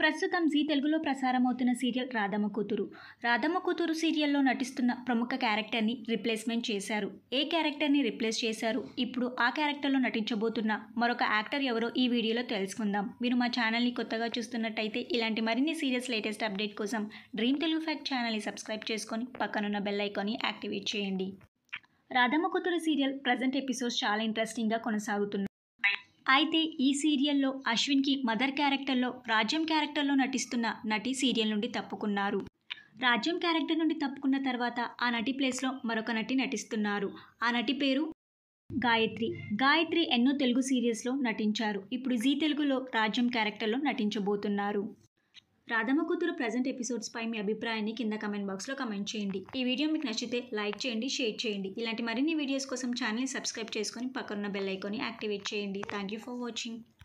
ప్రస్తుతం జీ తెలుగులో ప్రసారమవుతున్న సీరియల్ రాధమ్మ కూతురు రాధమ్మ కూతురు సీరియల్లో నటిస్తున్న ప్రముఖ క్యారెక్టర్ని రిప్లేస్మెంట్ చేశారు ఏ క్యారెక్టర్ని రిప్లేస్ చేశారు ఇప్పుడు ఆ క్యారెక్టర్లో నటించబోతున్న మరొక యాక్టర్ ఎవరో ఈ వీడియోలో తెలుసుకుందాం మీరు మా ఛానల్ని కొత్తగా చూస్తున్నట్టయితే ఇలాంటి మరిన్ని సీరియల్స్ లేటెస్ట్ అప్డేట్ కోసం డ్రీమ్ తెలుగు ఫ్యాక్ట్ ఛానల్ని సబ్స్క్రైబ్ చేసుకొని పక్కనున్న బెల్ ఐకాన్ని యాక్టివేట్ చేయండి రాధమ్మ కూతురు సీరియల్ ప్రజెంట్ ఎపిసోడ్స్ చాలా ఇంట్రెస్టింగ్గా కొనసాగుతున్నాయి అయితే ఈ సీరియల్లో అశ్విన్కి మదర్ క్యారెక్టర్లో రాజ్యం క్యారెక్టర్లో నటిస్తున్న నటి సీరియల్ నుండి తప్పుకున్నారు రాజ్యం క్యారెక్టర్ నుండి తప్పుకున్న తర్వాత ఆ నటి ప్లేస్లో మరొక నటి నటిస్తున్నారు ఆ నటి పేరు గాయత్రి గాయత్రి ఎన్నో తెలుగు సీరియల్స్లో నటించారు ఇప్పుడు జీ తెలుగులో రాజ్యం క్యారెక్టర్లో నటించబోతున్నారు రాధమ్మ కూతురు ప్రజెంట్ ఎపిసోడ్స్ పై మీ అభిప్రాయాన్ని కింద కమెంట్ బాక్స్లో కమెంట్ చేయండి ఈ వీడియో మీకు నచ్చితే లైక్ చేయండి షేర్ చేయండి ఇలాంటి మరిన్ని వీడియోస్ కోసం ఛానల్ని సబ్స్క్రైబ్ చేసుకొని పక్కనున్న బెల్ ఐకాన్ని యాక్టివేట్ చేయండి థ్యాంక్ యూ ఫర్ వాచింగ్